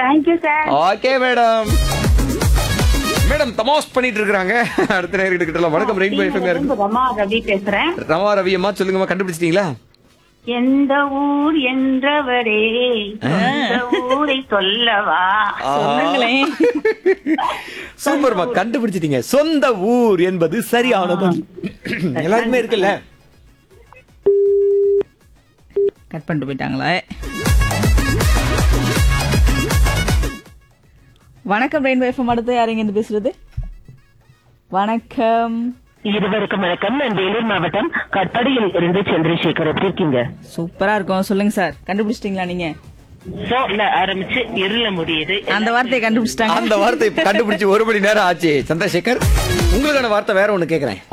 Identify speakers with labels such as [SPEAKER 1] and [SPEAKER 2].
[SPEAKER 1] thank you sir
[SPEAKER 2] okay madam madam தமாஸ் பண்ணிட்டு இருக்காங்க அடுத்த நேரம் கிட்ட வணக்கம் ரெயின்போ எஃப்எம் இருக்கு
[SPEAKER 1] ரமா ரவி பேசுறேன்
[SPEAKER 2] ரமா ரவி அம்மா சொல்லுங்கம்மா கண்டுபிடிச்சிட்டீங்களா
[SPEAKER 1] எந்த ஊர் என்றவரே எந்த ஊரை சொல்லவா
[SPEAKER 3] சொல்லுங்களேன்
[SPEAKER 2] சூப்பர்மா கண்டுபிடிச்சிட்டீங்க சொந்த ஊர் என்பது சரியான பதில் எல்லாருக்குமே இருக்குல்ல
[SPEAKER 3] கட் பண்ணிட்டு போயிட்டாங்களா வணக்கம் ரெயின்போ எஃப்எம் அடுத்து யாருங்க இருந்து பேசுறது வணக்கம்
[SPEAKER 4] இருவருக்கும் வணக்கம் நான் வேலூர் மாவட்டம் கட்படியில் இருந்து சந்திரசேகர் எப்படி இருக்கீங்க
[SPEAKER 3] சூப்பரா இருக்கும் சொல்லுங்க சார் கண்டுபிடிச்சிட்டீங்களா நீங்க
[SPEAKER 4] சோல ஆரம்பிச்சு இருள முடியுது
[SPEAKER 3] அந்த வார்த்தையை கண்டுபிடிச்சிட்டாங்க
[SPEAKER 2] அந்த வார்த்தை கண்டுபிடிச்சு ஒரு மணி நேரம் ஆச்சு சந்திரசேகர் உங்களுக்கான வார்த்தை வேற ஒண்ணு கேக்குறேன்